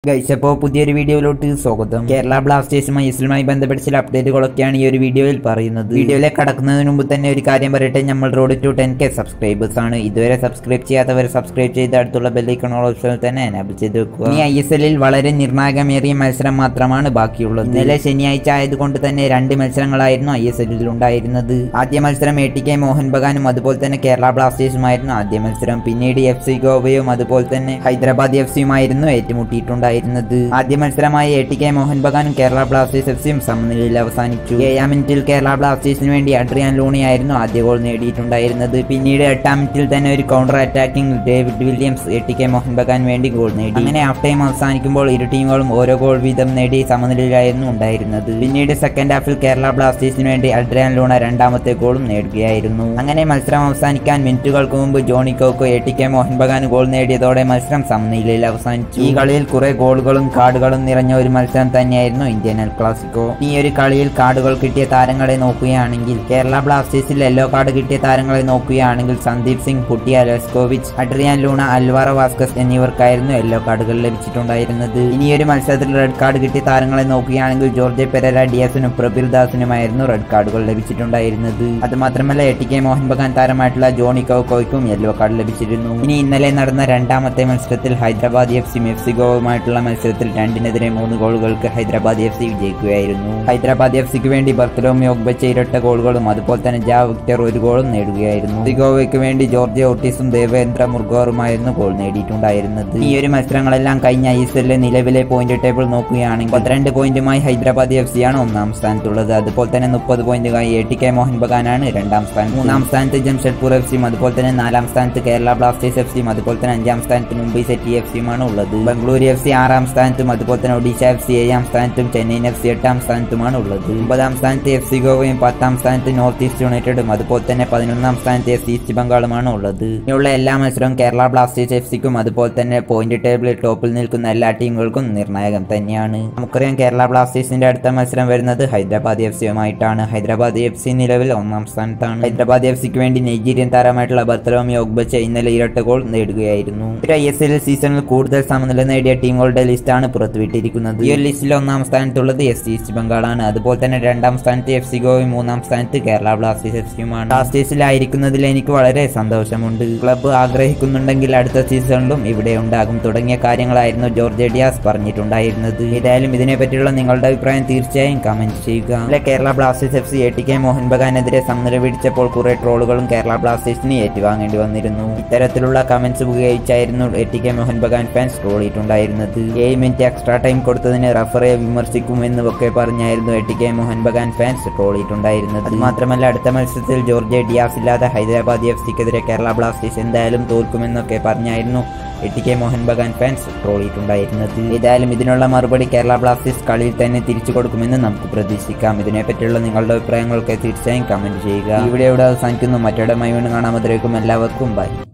guys അപ്പോൾ പുതിയൊരു വീഡിയോയിലോട്ട് സ്വാഗതം കേരള ബ്ലാസ്റ്റേഴ്സുമായി ഇസ്ലുമായി ബന്ധപ്പെട്ട ചില അപ്ഡേറ്റുകളൊക്കെയാണ് ഈ ഒരു വീഡിയോയിൽ പറയുന്നത് വീഡിയോയിലേക്ക് കടക്കുന്നതിന് മുമ്പ് തന്നെ ഒരു കാര്യം പറയട്ടെ നമ്മൾ road to ten K subscribers ആണ് ഇതുവരെ സബ്സ്ക്രൈബ് ചെയ്യാത്തവർ സബ്സ്ക്രൈബ് ചെയ്ത് അടുത്തുള്ള ബെല്ലൈക്കൺ ഓപ്ഷനിൽ തന്നെ എനാബിൾ ചെയ്ത് വെക്കുക ഇനി ഐ എസ് എല്ലിൽ വളരെ നിർണായകമേറിയ മത്സരം മാത്രമാണ് ബാക്കിയുള്ളത് ഇന്നലെ ശനിയാഴ്ച ആയതുകൊണ്ട് തന്നെ രണ്ട് മത്സരങ്ങളായിരുന്നു ഐ എസ് എല്ലിൽ ഉണ്ടായിരുന്നത് ആദ്യ മത്സരം എ ടി കെ മോഹൻ ബഗാനും അതുപോലെ തന്നെ കേരള ബ്ലാസ്റ്റേഴ്സുമായിരുന്നു ആദ്യ മത്സരം പിന്നീട് എഫ് സി ഗോവയും അതുപോലെ തന്നെ ഹൈദരാബാദ് എഫ് സിയുമായിരുന്നു ഏറ്റുമുട്ടിയിട്ടുണ്ടായിരുന്നത് ആദ്യ മത്സരമായ എ ടി കെ മോഹൻ ബഗാനും കേരള ബ്ലാസ്റ്റേഴ്സ് എഫ് സിയും സമനിലയിൽ അവസാനിച്ചു ഏഴാം മിനിറ്റിൽ കേരള ബ്ലാസ്റ്റേഴ്സിന് വേണ്ടി അഡ്രിയാൻ ലൂണിയായിരുന്നു ആദ്യ ഗോൾ നേടിയിട്ടുണ്ടായിരുന്നത് പിന്നീട് എട്ടാം മിനിറ്റിൽ തന്നെ ഒരു counter attacking David Williams A T K Mohan Bagan വേണ്ടി ഗോൾ നേടി അങ്ങനെ ഹാഫ് ടൈം അവസാനിക്കുമ്പോൾ ഇരു ടീമുകളും ഓരോ ഗോൾ വീതം നേടി സമനിലയിലായിരുന്നു ഉണ്ടായിരുന്നത് പിന്നീട് സെക്കൻഡ് ഹാഫിൽ കേരള ബ്ലാസ്റ്റേഴ്സിന് വേണ്ടി അഡ്രിയാൻ ലൂണ രണ്ടാമത്തെ ഗോളും നേടുകയായിരുന്നു അങ്ങനെ മത്സരം അവസാനിക്കാൻ മിനിറ്റുകൾക്ക് മുമ്പ് Joni Kauko A T K Mohan Bagan goal നേടിയതോടെ മത്സരം സമനിലയിൽ അവസാനിച്ചു ഈ കളിയിൽ കുറെ ഗോളുകളും കാർഡുകളും നിറഞ്ഞ ഒരു മത്സരം തന്നെയായിരുന്നു ഇന്ത്യൻ എൽ ക്ലാസിക്കോ ഈ ഒരു കളിയിൽ കാർഡുകൾ കിട്ടിയ താരങ്ങളെ നോക്കുകയാണെങ്കിൽ കേരള ബ്ലാസ്റ്റേഴ്സിൽ യെല്ലോ കാർഡ് കിട്ടിയ താരങ്ങളെ നോക്കുകയാണെങ്കിൽ Sandeep Singh Puitea Leskovic Adrian Luna Alvaro Vazquez എന്നിവർക്കായിരുന്നു യെല്ലോ കാർഡുകൾ ലഭിച്ചിട്ടുണ്ടായിരുന്നത് ഇനി ഒരു മത്സരത്തിൽ റെഡ് കാർഡ് കിട്ടിയ താരങ്ങളെ നോക്കുകയാണെങ്കിൽ ജോർജ് പെരര ഡിയാസിനും പ്രബിൽ ദാസിനുമായിരുന്നു റെഡ് കാർഡുകൾ ലഭിച്ചിട്ടുണ്ടായിരുന്നത് അത് മാത്രമല്ല A T K Mohan Bagan താരമായിട്ടുള്ള ജോണി കൗക്കോയ്ക്കും യെല്ലോ കാർഡ് ലഭിച്ചിരുന്നു ഇനി ഇന്നലെ നടന്ന രണ്ടാമത്തെ മത്സരത്തിൽ Hyderabad F C F C ഗോവുമായിട്ടുള്ള മത്സരത്തിൽ രണ്ടിനെതിരെ മൂന്ന് ഗോളുകൾക്ക് ഹൈദരാബാദ് എഫ് സി വിജയിക്കുകയായിരുന്നു ഹൈദരാബാദ് എഫ് സിക്ക് വേണ്ടി ബർത്തലോമി ഒഗ്ബച്ച ഇരട്ട ഗോളുകളും അതുപോലെ തന്നെ ജാ വിക്ടർ ഒരു ഗോളും നേടുകയായിരുന്നു എഫ് സി ഗോവയ്ക്ക് വേണ്ടി ജോർജ് ഓട്ടീസും ദേവേന്ദ്ര മുർഗോറുമായിരുന്നു ഗോൾ നേടിയിട്ടുണ്ടായിരുന്നത് ഈ ഒരു മത്സരങ്ങളെല്ലാം കഴിഞ്ഞ ഐ എസ് എല്ലിലെ നിലവിലെ പോയിന്റ് ടേബിൾ നോക്കുകയാണെങ്കിൽ പന്ത്രണ്ട് പോയിന്റുമായി ഹൈദരാബാദ് എഫ് സി ആണ് ഒന്നാം സ്ഥാനത്തുള്ളത് അതുപോലെ തന്നെ മുപ്പത് പോയിന്റുമായി എ ടി കെ മോഹൻ ബഗാനാണ് രണ്ടാം സ്ഥാനം മൂന്നാം സ്ഥാനത്ത് ജംഷഡ്പൂർ എഫ് സിയും അതുപോലെ തന്നെ നാലാം സ്ഥാനത്ത് കേരള ബ്ലാസ്റ്റേഴ്സ് എഫ് സിയും അതുപോലെ തന്നെ അഞ്ചാം സ്ഥാനത്ത് മുംബൈ സിറ്റി എഫ് സിയുമാണ് ഉള്ളത് ബംഗളൂരു എഫ് സി ആറാം സ്ഥാനത്തും അതുപോലെ തന്നെ ഒഡീഷ എഫ് സി ഏഴാം സ്ഥാനത്തും ചെന്നൈയിൻ എഫ് സി എട്ടാം സ്ഥാനത്തുമാണ് ഉള്ളത് ഒമ്പതാം സ്ഥാനത്ത് എഫ് സി ഗോവയും പത്താം സ്ഥാനത്ത് നോർത്ത് ഈസ്റ്റ് യുണൈറ്റഡും അതുപോലെ തന്നെ പതിനൊന്നാം സ്ഥാനത്ത് എഫ് സി ഈസ്റ്റ് ബംഗാളുമാണ് ഉള്ളത് ഇനിയുള്ള എല്ലാ മത്സരവും കേരള ബ്ലാസ്റ്റേഴ്സ് എഫ് സിക്കും അതുപോലെ തന്നെ പോയിന്റ് ടേബിളിൽ ടോപ്പിൽ നിൽക്കുന്ന എല്ലാ ടീമുകൾക്കും നിർണായകം തന്നെയാണ് നമുക്കറിയാം കേരള ബ്ലാസ്റ്റേഴ്സിന്റെ അടുത്ത മത്സരം വരുന്നത് ഹൈദരാബാദ് എഫ് സിയുമായിട്ടാണ് ഹൈദരാബാദ് എഫ് സി നിലവിൽ ഒന്നാം സ്ഥാനത്താണ് ഹൈദരാബാദ് എഫ് സിക്ക് വേണ്ടി നൈജീരിയൻ താരമായിട്ടുള്ള ബർത്തലോമി ഒഗ്ബച്ച ഇന്നലെ ഇരട്ട ഗോൾ നേടുകയായിരുന്നു ഒരു ഐ എസ് എൽ സീസണിൽ കൂടുതൽ സമനില നേടിയ ടീമുകളുടെ ലിസ്റ്റാണ് പുറത്തുവിട്ടിരിക്കുന്നത് ഈ ഒരു ലിസ്റ്റിൽ ഒന്നാം സ്ഥാനത്തുള്ളത് എസ് സി ഈസ്റ്റ് ബംഗാളാണ് അതുപോലെ തന്നെ രണ്ടാം സ്ഥാനത്ത് എഫ് സി ഗോവയും മൂന്നാം സ്ഥാനത്ത് കേരള ബ്ലാസ്റ്റേഴ്സ് എഫ് സിയുമാണ് ബ്ലാസ്റ്റേഴ്സിലായിരിക്കുന്നതിൽ എനിക്ക് വളരെ സന്തോഷമുണ്ട് ക്ലബ്ബ് ആഗ്രഹിക്കുന്നുണ്ടെങ്കിൽ അടുത്ത സീസണിലും ഇവിടെ ഉണ്ടാകും തുടങ്ങിയ കാര്യങ്ങളായിരുന്നു ജോർജ് ഡിയാസ് പറഞ്ഞിട്ടുണ്ടായിരുന്നത് ഏതായാലും ഇതിനെപ്പറ്റിയുള്ള നിങ്ങളുടെ അഭിപ്രായം തീർച്ചയായും കമന്റ് ചെയ്യുക അല്ലെ Kerala Blasters F C A T K Mohun ബഗാനെതിരെ സമനില പിടിച്ചപ്പോൾ കുറെ ട്രോളുകളും കേരള ബ്ലാസ്റ്റേഴ്സിന് ഏറ്റുവാങ്ങേണ്ടി വന്നിരുന്നു ഇത്തരത്തിലുള്ള കമന്റ്സ് ഉപയോഗിച്ചായിരുന്നു A T K Mohan Bagan fans troll ചെയ്തിട്ടുണ്ടായിരുന്നത് ഏഴ് മിനിറ്റ് എക്സ്ട്രാ ടൈം കൊടുത്തതിന് റഫറെ വിമർശിക്കുമെന്നും ഒക്കെ പറഞ്ഞായിരുന്നു A T K Mohan Bagan fans troll ചെയ്തിട്ടുണ്ടായിരുന്നത് അത് മാത്രമല്ല അടുത്ത മത്സരത്തിൽ ജോർജ് ഡിയാസ് ഇല്ലാതെ ഹൈദരാബാദ് എഫ് സിക്കെതിരെ കേരള ബ്ലാസ്റ്റേഴ്സ് എന്തായാലും തോൽക്കുമെന്നൊക്കെ പറഞ്ഞായിരുന്നു A T K Mohan Bagan fans troll ചെയ്തിട്ടുണ്ടായിരുന്നത് ഏതായാലും ഇതിനുള്ള മറുപടി കേരള ബ്ലാസ്റ്റേഴ്സ് കളിയിൽ തന്നെ തിരിച്ചു കൊടുക്കുമെന്ന് നമുക്ക് പ്രതീക്ഷിക്കാം ഇതിനെപ്പറ്റിയുള്ള നിങ്ങളുടെ അഭിപ്രായങ്ങളൊക്കെ തീർച്ചയായും കമന്റ് ചെയ്യുക ഈ വീഡിയോ ഇവിടെ അവസാനിക്കുന്നു മറ്റൊരു മൈ വീണ്ടും കാണാൻ എല്ലാവർക്കും ബൈ